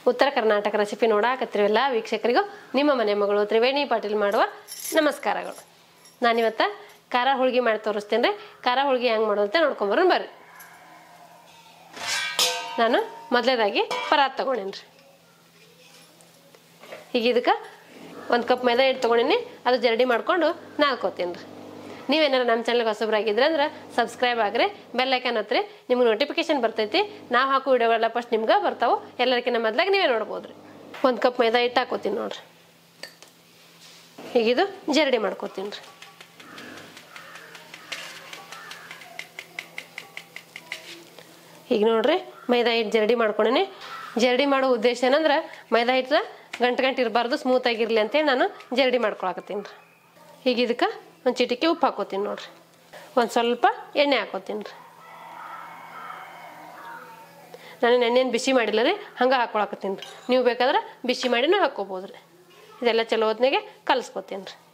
ಉತ್ತರ ಕರ್ನಾಟಕ ರೆಸಿಪಿ ನೋಡಾಕತ್ತಿರೋ ಎಲ್ಲ ವೀಕ್ಷಕರಿಗೂ ನಿಮ್ಮ ಮನೆ ಮಗಳು ತ್ರಿವೇಣಿ ಪಾಟೀಲ್ ಮಾಡುವ ನಮಸ್ಕಾರಗಳು ನಾನಿವತ್ತ ಖಾರ ಹೋಳ್ಗೆ ಮಾಡಿ ತೋರಿಸ್ತೇನೆ ರೀ ಖಾರ ಹೋಳ್ಗೆ ಹೆಂಗೆ ಮಾಡೋದು ಅಂತ ನೋಡ್ಕೊಂಬರೋಣ ಬರ್ರಿ ನಾನು ಮೊದಲೇದಾಗಿ ಪರಾತ್ ತಗೊಂಡೇನಿ ರೀ ಈಗ ಇದಕ್ಕೆ ಒಂದು ಕಪ್ ಮೈದಾ ಹಿಟ್ಟು ತೊಗೊಂಡಿನಿ ಅದು ಜರಡಿ ಮಾಡ್ಕೊಂಡು ನಾಲ್ಕೋತೀನಿ ರೀ ನೀವೇನಾರು ನಮ್ಮ ಚಾನಲ್ಗೆ ಹೊಸಬ್ರಾಗಿದ್ರೆ ಅಂದ್ರೆ ಸಬ್ಸ್ಕ್ರೈಬ್ ಆಗ್ರಿ ಬೆಲ್ ಐಕನ್ ಹತ್ರಿ ನಿಮ್ಗೆ ನೋಟಿಫಿಕೇಶನ್ ಬರ್ತೈತಿ ನಾವು ಹಾಕೋ ವಿಡಿಯೋಗಳೆಲ್ಲ ಫಸ್ಟ್ ನಿಮ್ಗೆ ಬರ್ತಾವೆ ಎಲ್ಲರಿಗಿಂತ ಮೊದ್ಲಾಗ ನೀವೇ ನೋಡ್ಬೋದು ರೀ ಒಂದು ಕಪ್ ಮೈದಾ ಹಿಟ್ಟು ಹಾಕೋತೀನಿ ನೋಡ್ರಿ ಈಗ ಇದು ಜರಡಿ ಮಾಡ್ಕೋತೀನಿ ರೀ ಈಗ ನೋಡ್ರಿ ಮೈದಾ ಹಿಟ್ಟು ಜರಡಿ ಮಾಡ್ಕೊಂಡೇನಿ ಜರಡಿ ಮಾಡೋ ಉದ್ದೇಶ ಏನಂದ್ರೆ ಮೈದಾ ಹಿಟ್ಟು ಗಂಟು ಗಂಟು ಇರಬಾರ್ದು ಸ್ಮೂತ್ ಆಗಿರಲಿ ಅಂತೇಳಿ ನಾನು ಜರಡಿ ಮಾಡ್ಕೊಳಕತ್ತೀನಿ ರೀ ಈಗ ಇದಕ್ಕೆ ಒಂದು ಚಿಟಿಕೆ ಉಪ್ಪು ಹಾಕೋತೀನಿ ನೋಡ್ರಿ ಒಂದು ಸ್ವಲ್ಪ ಎಣ್ಣೆ ಹಾಕೋತೀನಿ ರೀ ನಾನು ಎಣ್ಣೆನ ಬಿಸಿ ಮಾಡಿಲ್ಲ ರೀ ಹಂಗೆ ಹಾಕೊಳಕತ್ತೀನಿ ರೀ ನೀವು ಬೇಕಾದ್ರೆ ಬಿಸಿ ಮಾಡಿನೂ ಹಾಕ್ಕೋಬೋದು ರೀ ಇದೆಲ್ಲ ಚಲೋ ಹೊತ್ನಾಗೆ ಕಲಿಸ್ಕೊತೀನಿ ರೀ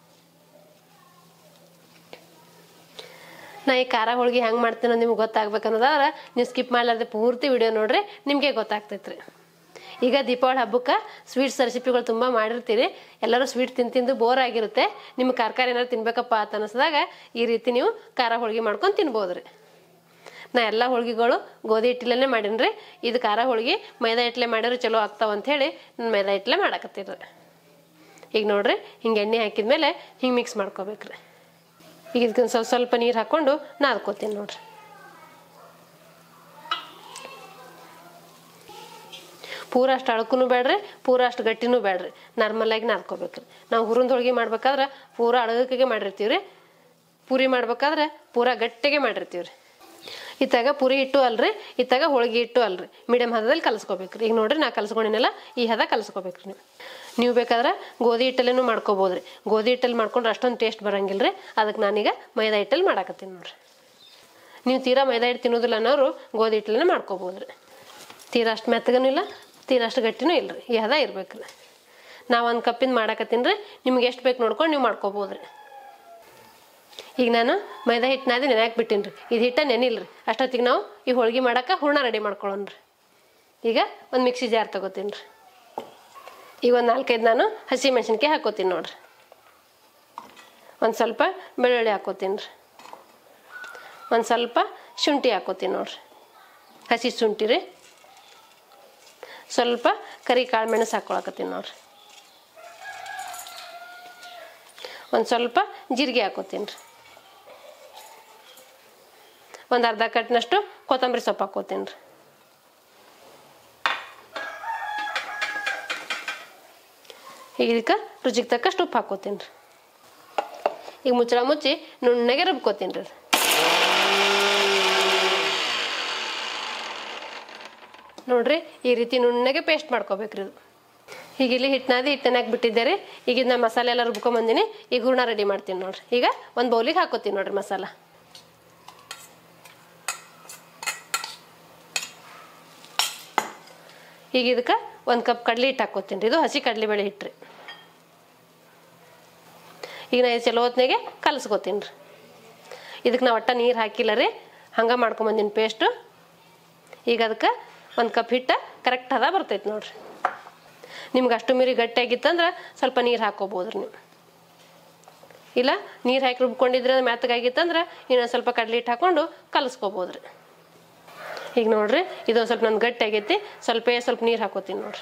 ನಾ ಈ ಖಾರ ಹೋಳ್ಗೆ ಹೆಂಗೆ ಮಾಡ್ತೀನೋ ನಿಮ್ಗೆ ಗೊತ್ತಾಗ್ಬೇಕನ್ನೋದಾದ್ರೆ ನೀವು ಸ್ಕಿಪ್ ಮಾಡಲಾರ್ದೆ ಪೂರ್ತಿ ವಿಡಿಯೋ ನೋಡ್ರಿ ನಿಮಗೆ ಗೊತ್ತಾಗ್ತೈತೆ ರೀ ಈಗ ದೀಪಾವಳಿ ಹಬ್ಬಕ್ಕೆ ಸ್ವೀಟ್ಸ್ ರೆಸಿಪಿಗಳು ತುಂಬ ಮಾಡಿರ್ತೀರಿ ಎಲ್ಲರೂ ಸ್ವೀಟ್ ತಿಂದು ತಿಂದು ಬೋರ್ ಆಗಿರುತ್ತೆ ನಿಮ್ಗೆ ಖಾರ ಖಾರ ಏನಾದ್ರು ತಿನ್ಬೇಕಪ್ಪ ಅಂತ ಅನಿಸಿದಾಗ ಈ ರೀತಿ ನೀವು ಖಾರ ಹೋಳ್ಗೆ ಮಾಡ್ಕೊಂಡು ತಿನ್ಬೋದು ರೀ ನಾ ಎಲ್ಲ ಹೋಳ್ಗೆಗಳು ಗೋಧಿ ಹಿಟ್ಟಿಲೇ ಮಾಡೀನಿ ರೀ ಇದು ಖಾರ ಹೋಳ್ಗೆ ಮೈದಾ ಹಿಟ್ಲೆ ಮಾಡಿದ್ರೆ ಚಲೋ ಆಗ್ತಾವ ಅಂಥೇಳಿ ನಾನು ಮೈದಾ ಹಿಟ್ಲೆ ಮಾಡಾಕತ್ತೀನಿ ರೀ ಈಗ ನೋಡ್ರಿ ಹಿಂಗೆ ಎಣ್ಣೆ ಹಾಕಿದ್ಮೇಲೆ ಹಿಂಗೆ ಮಿಕ್ಸ್ ಮಾಡ್ಕೋಬೇಕ್ರಿ ಈಗ ಇದಕ್ಕೆ ಸ್ವಲ್ಪ ಸ್ವಲ್ಪ ನೀರು ಹಾಕ್ಕೊಂಡು ನಾದ್ಕೋತೀನಿ ನೋಡ್ರಿ ಪೂರ ಅಷ್ಟು ಅಳಕೂ ಬೇಡ್ರಿ ಪೂರ ಅಷ್ಟು ಗಟ್ಟಿನೂ ಬೇಡ್ರಿ ನಾರ್ಮಲಾಗಿ ನಾದ್ಕೋಬೇಕ್ರಿ ನಾವು ಹುರಿದ ಹೋಳ್ಗೆ ಮಾಡ್ಬೇಕಾದ್ರೆ ಪೂರ ಅಳಗಕ್ಕೆ ಮಾಡಿರ್ತೀವಿ ರೀ ಪೂರಿ ಮಾಡ್ಬೇಕಾದ್ರೆ ಪೂರ ಗಟ್ಟಿಗೆ ಮಾಡಿರ್ತೀವಿ ರೀ ಇತ್ತಾಗ ಪುರಿ ಹಿಟ್ಟು ಅಲ್ರಿ ಇತ್ತಾಗ ಹೋಳ್ಗೆ ಹಿಟ್ಟು ಅಲ್ರಿ ಮೀಡಿಯಮ್ ಹದದಲ್ಲಿ ಕಲಿಸ್ಕೋಬೇಕ್ರಿ ಈಗ ನೋಡ್ರಿ ನಾ ಕಲ್ಸ್ಕೊಂಡಿನಲ್ಲ ಈ ಹದ ಕಲಿಸ್ಕೋಬೇಕ್ರಿ ನೀವು ನೀವು ಬೇಕಾದ್ರೆ ಗೋಧಿ ಹಿಟ್ಟಲ್ಲೇನು ಮಾಡ್ಕೋಬೋದ್ರಿ ಗೋಧಿ ಹಿಟ್ಟಲ್ಲಿ ಮಾಡ್ಕೊಂಡ್ರೆ ಅಷ್ಟೊಂದು ಟೇಸ್ಟ್ ಬರಂಗಿಲ್ಲ ರೀ ಅದಕ್ಕೆ ನಾನೀಗ ಮೈದಾ ಹಿಟ್ಟಲ್ಲಿ ಮಾಡಾಕತ್ತೀನಿ ನೋಡ್ರಿ ನೀವು ತೀರಾ ಮೈದಾ ಹಿಟ್ಟು ತಿನ್ನೋದಿಲ್ಲ ಅನ್ನೋರು ಗೋಧಿ ಹಿಟ್ಟಲ್ಲೇ ಮಾಡ್ಕೋಬೋದ್ರಿ ತೀರಾ ಅಷ್ಟು ಮೆತ್ತಗನೂ ಇಲ್ಲ ತೀರಾ ಅಷ್ಟು ಗಟ್ಟಿನೂ ಇಲ್ಲ ರೀ ಈ ಹದ ಇರ್ಬೇಕ್ರಿ ನಾವು ಒಂದು ಕಪ್ಪಿಂದ ಮಾಡಾಕತ್ತೀನಿ ರೀ ನಿಮ್ಗೆ ಎಷ್ಟು ಬೇಕು ನೋಡ್ಕೊಂಡು ನೀವು ಮಾಡ್ಕೋಬೋದ್ರಿ ಈಗ ನಾನು ಮೈದಾ ಹಿಟ್ಟು ನಾದಿ ನೆನೆಯಾಕೆ ಬಿಟ್ಟಿನಿ ರೀ ಇದು ಹಿಟ್ಟ ನೆನಿಲ್ಲ ರೀ ಅಷ್ಟೊತ್ತಿಗೆ ನಾವು ಈ ಹೋಳ್ಗೆ ಮಾಡಕ್ಕೆ ಹೂರ್ಣ ರೆಡಿ ಮಾಡ್ಕೊಳ್ಳೋಣ ರೀ ಈಗ ಒಂದು ಮಿಕ್ಸಿ ಜಾರ್ ತಗೋತೀನಿ ರೀ ಈಗ ಒಂದು ನಾಲ್ಕೈದು ನಾನು ಹಸಿ ಮೆಣಸಿನ್ಕಾಯಿ ಹಾಕೋತೀನಿ ನೋಡ್ರಿ ಒಂದು ಸ್ವಲ್ಪ ಬೆಳ್ಳುಳ್ಳಿ ಹಾಕೋತೀನಿ ರೀ ಒಂದು ಸ್ವಲ್ಪ ಶುಂಠಿ ಹಾಕೋತೀನಿ ನೋಡ್ರಿ ಹಸಿ ಶುಂಠಿ ರೀ ಸ್ವಲ್ಪ ಕರಿ ಕಾಳು ಮೆಣಸು ಹಾಕೊಳಕತ್ತೀನಿ ನೋಡ್ರಿ ಒಂದು ಸ್ವಲ್ಪ ಜೀರಿಗೆ ಹಾಕೋತೀನಿ ರೀ ಒಂದು ಅರ್ಧ ಕಟ್ಟಿನಷ್ಟು ಕೊತ್ತಂಬರಿ ಸೊಪ್ಪು ಹಾಕೋತೀನಿ ರೀ ಈಗ ಇದಕ್ಕೆ ರುಚಿಗೆ ತಕ್ಕಷ್ಟು ಉಪ್ಪು ಹಾಕೋತೀನಿ ರೀ ಈಗ ಮುಚ್ಚಳ ಮುಚ್ಚಿ ನುಣ್ಣಗೆ ರುಬ್ಕೋತೀನಿ ರೀ ನೋಡ್ರಿ ಈ ರೀತಿ ನುಣ್ಣಗೆ ಪೇಸ್ಟ್ ಮಾಡ್ಕೋಬೇಕ್ರಿ ಇದು ಈಗ ಇಲ್ಲಿ ಹಿಟ್ಟನಾದಿ ಹಿಟ್ಟನಾಗಿ ಬಿಟ್ಟಿದ್ದೆ ರೀ ಈಗ ಇದನ್ನ ಮಸಾಲೆ ಎಲ್ಲ ರುಬ್ಕೊಂಬಂದಿನಿ ಈಗ ಹೂರ್ಣ ರೆಡಿ ಮಾಡ್ತೀನಿ ನೋಡ್ರಿ ಈಗ ಒಂದು ಬೌಲಿಗೆ ಹಾಕೋತೀನಿ ನೋಡ್ರಿ ಮಸಾಲ ಈಗ ಇದಕ್ಕೆ ಒಂದು ಕಪ್ ಕಡ್ಲಿ ಹಿಟ್ಟು ಹಾಕೋತೀನಿ ರೀ ಇದು ಹಸಿ ಕಡಲೆಬೇಳೆ ಹಿಟ್ಟು ರೀ ಈಗ ನಾ ಇದು ಚಲೋ ಹೊತ್ನಾಗೆ ಕಲಸ್ಕೋತೀನಿ ರೀ ಇದಕ್ಕೆ ನಾ ಒಟ್ಟ ನೀರು ಹಾಕಿಲ್ಲ ರೀ ಹಂಗೆ ಮಾಡ್ಕೊಂಬಂದಿನಿ ಪೇಸ್ಟು ಈಗ ಅದಕ್ಕೆ ಒಂದು ಕಪ್ ಹಿಟ್ಟು ಕರೆಕ್ಟ್ ಹದ ಬರ್ತೈತೆ ನೋಡ್ರಿ ನಿಮ್ಗೆ ಅಷ್ಟು ಮೀರಿ ಗಟ್ಟಿಯಾಗಿತ್ತಂದ್ರೆ ಸ್ವಲ್ಪ ನೀರು ಹಾಕೋಬೋದ್ರಿ ನೀವು ಇಲ್ಲ ನೀರು ಹಾಕಿ ರುಬ್ಕೊಂಡಿದ್ರೆ ಮೆತ್ತಗಾಗಿತ್ತಂದ್ರೆ ಇನ್ನೊಂದು ಸ್ವಲ್ಪ ಕಡ್ಲಿ ಹಿಟ್ಟು ಹಾಕ್ಕೊಂಡು ಕಲಿಸ್ಕೋಬೋದ್ರಿ ಈಗ ನೋಡ್ರಿ ಇದೊಂದು ಸ್ವಲ್ಪ ನನ್ಗೆ ಗಟ್ಟಿ ಆಗೈತಿ ಸ್ವಲ್ಪ ಸ್ವಲ್ಪ ನೀರು ಹಾಕೋತೀನಿ ನೋಡ್ರಿ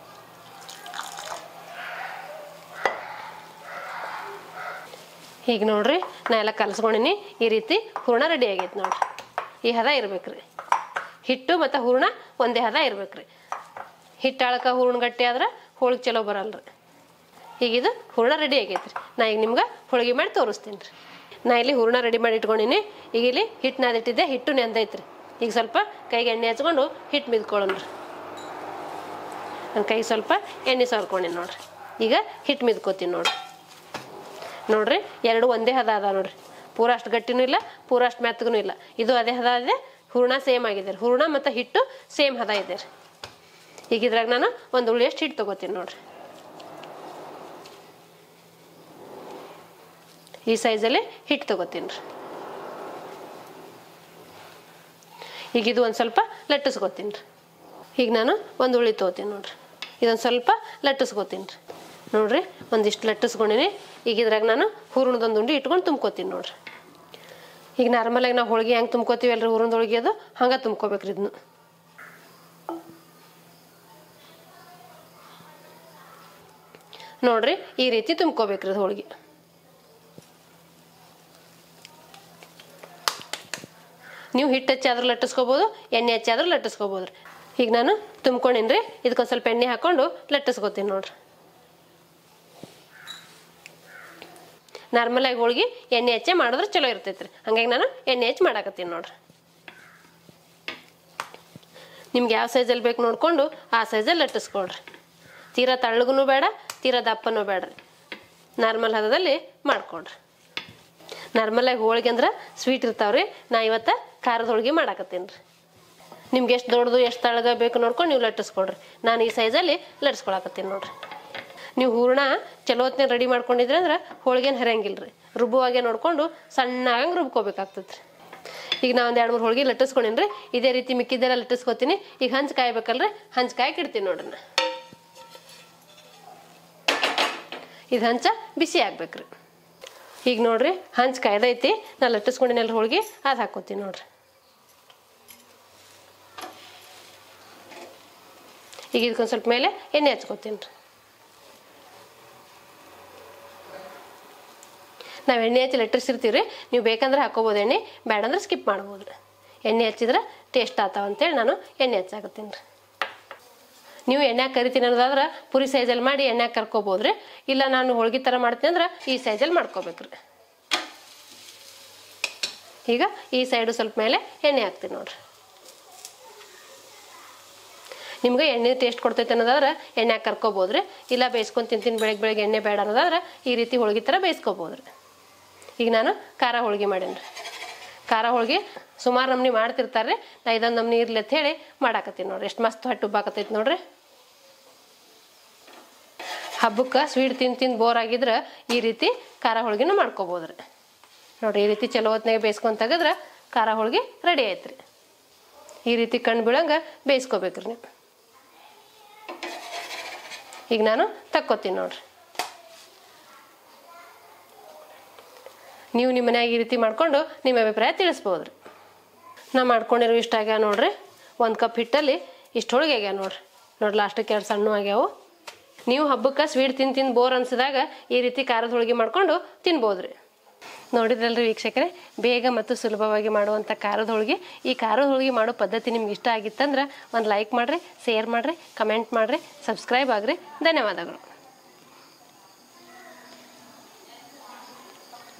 ಈಗ ನೋಡ್ರಿ ನಾ ಎಲ್ಲ ಕಲಸ್ಕೊಂಡಿನಿ ಈ ರೀತಿ ಹೂರ್ಣ ರೆಡಿ ಆಗೈತೆ ನೋಡ್ರಿ ಈ ಹದ ಇರ್ಬೇಕ್ರಿ ಹಿಟ್ಟು ಮತ್ತು ಹೂರ್ಣ ಒಂದೇ ಹದ ಇರ್ಬೇಕ್ರಿ ಹಿಟ್ಟು ಅಳಕ ಹೂರ್ಣ ಗಟ್ಟಿ ಆದ್ರೆ ಹೋಳಿಗೆ ಚಲೋ ಬರಲ್ರಿ ಈಗ ಇದು ಹೂರ್ಣ ರೆಡಿ ಆಗೈತ್ರಿ ನಾ ಈಗ ನಿಮ್ಗೆ ಹೋಳಿಗೆ ಮಾಡಿ ತೋರಿಸ್ತೀನಿ ರೀ ನಾ ಇಲ್ಲಿ ಹೂರ್ಣ ರೆಡಿ ಮಾಡಿ ಇಟ್ಕೊಂಡಿನಿ ಈಗ ಇಲ್ಲಿ ಹಿಟ್ಟು ನಾದಿಟ್ಟಿದ್ದೆ ಹಿಟ್ಟು ನೆಂದೈತ್ರಿ ಈಗ ಸ್ವಲ್ಪ ಕೈಗೆ ಎಣ್ಣೆ ಹಚ್ಕೊಂಡು ಹಿಟ್ಟು ಮಿದ್ಕೊಳ್ಳೋಣ ರೀ ನನ್ನ ಕೈಗೆ ಸ್ವಲ್ಪ ಎಣ್ಣೆ ಸವರ್ಕೊಂಡಿನಿ ನೋಡ್ರಿ ಈಗ ಹಿಟ್ಟು ಮಿದ್ಕೋತೀನಿ ನೋಡ್ರಿ ನೋಡ್ರಿ ಎರಡು ಒಂದೇ ಹದ ಅದ ನೋಡ್ರಿ ಪೂರ ಅಷ್ಟು ಗಟ್ಟಿನೂ ಇಲ್ಲ ಪೂರ ಅಷ್ಟು ಮೆತ್ತಗೂ ಇಲ್ಲ ಇದು ಅದೇ ಹದ ಇದೆ ಹೂರ್ಣ ಸೇಮ್ ಆಗಿದೆ ರೀ ಹೂರ್ಣ ಮತ್ತು ಹಿಟ್ಟು ಸೇಮ್ ಹದ ಇದೆ ರೀ ಈಗ ಇದ್ರಾಗ ನಾನು ಒಂದು ಉಳಿಯಷ್ಟು ಹಿಟ್ಟು ತೊಗೋತೀನಿ ನೋಡ್ರಿ ಈ ಸೈಜಲ್ಲಿ ಹಿಟ್ಟು ತೊಗೋತೀನಿ ರೀ ಈಗ ಇದು ಒಂದು ಸ್ವಲ್ಪ ಲಟ್ಟಿಸ್ಕೊತೀನಿ ರೀ ಈಗ ನಾನು ಒಂದು ಉಳಿ ತೊಗೋತೀನಿ ನೋಡ್ರಿ ಇದೊಂದು ಸ್ವಲ್ಪ ಲಟ್ಟಿಸ್ಕೊತೀನಿ ರೀ ನೋಡ್ರಿ ಒಂದಿಷ್ಟು ಲಟ್ಟಿಸ್ಕೊಂಡಿನಿ ಈಗ ಇದ್ರಾಗ ನಾನು ಹೂರಣದೊಂದು ಉಂಡೆ ಇಟ್ಕೊಂಡು ತುಂಬ್ಕೊತೀನಿ ನೋಡ್ರಿ ಈಗ ನಾರ್ಮಲಾಗಿ ನಾವು ಹೋಳಿಗೆ ಹೆಂಗೆ ತುಂಬ್ಕೋತೀವಿ ಅಲ್ರಿ ಹೂರಣದ ಹೋಳಿಗೆ ಅದು ಹಂಗೆ ತುಂಬ್ಕೋಬೇಕ್ರಿ ಇದನ್ನು ನೋಡ್ರಿ ಈ ರೀತಿ ತುಂಬ್ಕೋಬೇಕ್ರಿ ಇದು ಹೋಳಿಗೆ ನೀವು ಹಿಟ್ಟು ಹೆಚ್ಚಾದ್ರೂ ಲಟ್ಟಿಸ್ಕೋಬೋದು ಎಣ್ಣೆ ಹೆಚ್ಚಾದ್ರೂ ಲಟ್ಟಿಸ್ಕೋಬೋದು ರೀ ಈಗ ನಾನು ತುಂಬ್ಕೊಂಡಿನಿ ರೀ ಇದಕ್ಕೊಂದು ಸ್ವಲ್ಪ ಎಣ್ಣೆ ಹಾಕ್ಕೊಂಡು ಲಟ್ಟಿಸ್ಕೋತೀನಿ ನೋಡ್ರಿ ನಾರ್ಮಲಾಗಿ ಹೋಳ್ಗೆ ಎಣ್ಣೆ ಹೆಚ್ಚೆ ಮಾಡಿದ್ರೆ ಚಲೋ ಇರ್ತೈತೆ ರೀ ಹಂಗಾಗಿ ನಾನು ಎಣ್ಣೆ ಹೆಚ್ಚು ಮಾಡಾಕತ್ತೀನಿ ನೋಡ್ರಿ ನಿಮ್ಗೆ ಯಾವ ಸೈಜಲ್ಲಿ ಬೇಕು ನೋಡಿಕೊಂಡು ಆ ಸೈಜಲ್ಲಿ ಲಟ್ಟಿಸ್ಕೊಳ್ರಿ ತೀರಾ ತಳ್ಳಗೂ ಬೇಡ ತೀರಾ ದಪ್ಪನೂ ಬೇಡ್ರಿ ನಾರ್ಮಲ್ ಹದದಲ್ಲಿ ಮಾಡ್ಕೊಳ್ರಿ ನಾರ್ಮಲಾಗಿ ಹೋಳಿಗೆ ಅಂದ್ರೆ ಸ್ವೀಟ್ ಇರ್ತಾವ್ರಿ ನಾ ಇವತ್ತು ಖಾರದ ಹೋಳಿಗೆ ಮಾಡಾಕತ್ತೀನಿ ರೀ ನಿಮ್ಗೆ ಎಷ್ಟು ದೊಡ್ಡದು ಎಷ್ಟು ತಳಗ ಬೇಕು ನೋಡ್ಕೊಂಡು ನೀವು ಲಟ್ಟಿಸ್ಕೊಡ್ರಿ ನಾನು ಈ ಸೈಜಲ್ಲಿ ಲಟ್ಟಿಸ್ಕೊಳಕತ್ತೀನಿ ನೋಡ್ರಿ ನೀವು ಹೂರಣ ಚಲೋ ಹೊತ್ತಿನ ರೆಡಿ ಮಾಡ್ಕೊಂಡಿದ್ರಿ ಅಂದ್ರೆ ಹೋಳಿಗೆನ ಹರಿಯಂಗಿಲ್ಲ ರೀ ರುಬ್ಬುವಾಗೆ ನೋಡ್ಕೊಂಡು ಸಣ್ಣಾಗಂಗೆ ರುಬ್ಕೋಬೇಕಾಗ್ತದೆ ರೀ ಈಗ ನಾ ಒಂದು ಎರಡು ಮೂರು ಹೋಳಿಗೆ ಲಟ್ಟಿಸ್ಕೊಂಡಿನಿ ರೀ ಇದೇ ರೀತಿ ಮಿಕ್ಕಿದ್ದೆಲ್ಲ ಲಟ್ಟಿಸ್ಕೊತೀನಿ ಈಗ ಹಂಚ್ ಕಾಯ್ಬೇಕಲ್ರಿ ಹಂಚ್ ಕಾಯಕ್ಕೆ ಇಡ್ತೀನಿ ನೋಡ್ರಿ ನಾ ಇದು ಹಂಚ ಬಿಸಿ ಆಗ್ಬೇಕ್ರಿ ಈಗ ನೋಡ್ರಿ ಹಂಚ್ ಕಾಯ್ದೈತಿ ನಾ ಲಟ್ಟಿಸ್ಕೊಂಡಿನೆಲ್ಲ ಹೋಳಿಗೆ ಅದು ಹಾಕೋತೀನಿ ನೋಡ್ರಿ ಈಗ ಇದಕ್ಕೊಂದು ಸ್ವಲ್ಪ ಮೇಲೆ ಎಣ್ಣೆ ಹಚ್ಕೋತೀನಿ ರೀ ನಾವು ಎಣ್ಣೆ ಹಚ್ಚಿ ಲಟ್ಟಿಸಿರ್ತೀವಿ ರೀ ನೀವು ಬೇಕಂದ್ರೆ ಹಾಕೋಬೋದು ಎಣ್ಣೆ ಬೇಡಂದ್ರೆ ಸ್ಕಿಪ್ ಮಾಡ್ಬೋದು ರೀ ಎಣ್ಣೆ ಹಚ್ಚಿದ್ರೆ ಟೇಸ್ಟ್ ಆತಾವ ಅಂತೇಳಿ ನಾನು ಎಣ್ಣೆ ಹಚ್ಚಾಕತ್ತೀನಿ ರೀ ನೀವು ಎಣ್ಣೆಗೆ ಕರಿತೀನಿ ಅನ್ನೋದಾದ್ರೆ ಪುರಿ ಸೈಜಲ್ಲಿ ಮಾಡಿ ಎಣ್ಣೆಗೆ ಕರ್ಕೋಬೋದು ರೀ ಇಲ್ಲ ನಾನು ಹೋಳ್ಗೆ ಥರ ಮಾಡ್ತೀನಿ ಅಂದ್ರೆ ಈ ಸೈಜಲ್ಲಿ ಮಾಡ್ಕೋಬೇಕು ರೀ ಈಗ ಈ ಸೈಡು ಸ್ವಲ್ಪ ಮೇಲೆ ಎಣ್ಣೆ ಹಾಕ್ತೀನಿ ನೋಡ್ರಿ ನಿಮ್ಗೆ ಎಣ್ಣೆ ಟೇಸ್ಟ್ ಕೊಡ್ತೈತೆ ಅನ್ನೋದಾದ್ರೆ ಎಣ್ಣೆಗೆ ಕರ್ಕೋಬೋದು ರೀ ಇಲ್ಲ ಬೇಯಿಸ್ಕೊಂಡು ತಿಂತೀನಿ ಬೆಳಗ್ಗೆ ಬೆಳಗ್ಗೆ ಎಣ್ಣೆ ಬೇಡ ಅನ್ನೋದಾದ್ರೆ ಈ ರೀತಿ ಹೋಳ್ಗೆ ಥರ ಬೇಯಿಸ್ಕೋಬೋದು ರೀ ಈಗ ನಾನು ಖಾರ ಹೋಳ್ಗೆ ಮಾಡೀನಿ ರೀ ಖಾರ ಹೋಳ್ಗೆ ಸುಮಾರು ನಮ್ನಿ ಮಾಡ್ತಿರ್ತಾರೆ ರೀ ನಾ ಇದೊಂದು ನಮ್ನಿ ಇರ್ಲಿ ಅಂತ ಹೇಳಿ ಮಾಡಾಕತ್ತೀನಿ ನೋಡ್ರಿ ಎಷ್ಟು ಮಸ್ತ್ ಹೊಟ್ಟೆ ಉಬ್ಬಾಕತ್ತೈತಿ ನೋಡ್ರಿ ಹಬ್ಬಕ್ಕೆ ಸ್ವೀಟ್ ತಿಂದು ತಿಂದು ಬೋರ್ ಆಗಿದ್ರೆ ಈ ರೀತಿ ಖಾರ ಹೋಳ್ಗೆನೂ ಮಾಡ್ಕೋಬೋದು ರೀ ನೋಡ್ರಿ ಈ ರೀತಿ ಚಲೋ ಹೊತ್ನಾಗ ಬೇಯಿಸ್ಕೊಂಡು ತೆಗೆದ್ರೆ ಖಾರ ಹೋಳ್ಗೆ ರೆಡಿ ಆಯ್ತು ರೀ ಈ ರೀತಿ ಕಣ್ಣು ಬೀಳಂಗೆ ಬೇಯಿಸ್ಕೋಬೇಕ್ರಿ ನೀವು ಈಗ ನಾನು ತಕ್ಕೋತೀನಿ ನೋಡ್ರಿ ನೀವು ನಿಮ್ಮ ಮನ್ಯಾಗ ಈ ರೀತಿ ಮಾಡ್ಕೊಂಡು ನಿಮ್ಮ ಅಭಿಪ್ರಾಯ ತಿಳಿಸ್ಬೋದು ರೀ ನಾ ಮಾಡ್ಕೊಂಡಿರೋ ಇಷ್ಟ ಆಗ್ಯಾವ ನೋಡ್ರಿ ಒಂದು ಕಪ್ ಹಿಟ್ಟಲ್ಲಿ ಇಷ್ಟು ಹೋಳಿಗೆ ಆಗ್ಯಾವ ನೋಡ್ರಿ ನೋಡಿ ಲಾಸ್ಟಕ್ಕೆ ಎರಡು ಸಣ್ಣ ಆಗ್ಯಾವು ನೀವು ಹಬ್ಬಕ್ಕೆ ಸ್ವೀಟ್ ತಿಂದು ತಿಂದು ಬೋರ್ ಅನ್ಸಿದಾಗ ಈ ರೀತಿ ಖಾರದ ಹೋಳಿಗೆ ಮಾಡ್ಕೊಂಡು ತಿನ್ಬೋದು ರೀ ನೋಡಿದ್ರಲ್ರಿ ವೀಕ್ಷಕರೇ ಬೇಗ ಮತ್ತು ಸುಲಭವಾಗಿ ಮಾಡುವಂಥ ಖಾರದ ಹೋಳಿಗೆ ಈ ಖಾರದ ಹೋಳಿಗೆ ಮಾಡೋ ಪದ್ಧತಿ ನಿಮ್ಗೆ ಇಷ್ಟ ಆಗಿತ್ತಂದ್ರೆ ಒಂದು ಲೈಕ್ ಮಾಡಿರಿ ಶೇರ್ ಮಾಡಿರಿ ಕಮೆಂಟ್ ಮಾಡಿರಿ ಸಬ್ಸ್ಕ್ರೈಬ್ ಆಗಿರಿ ಧನ್ಯವಾದಗಳು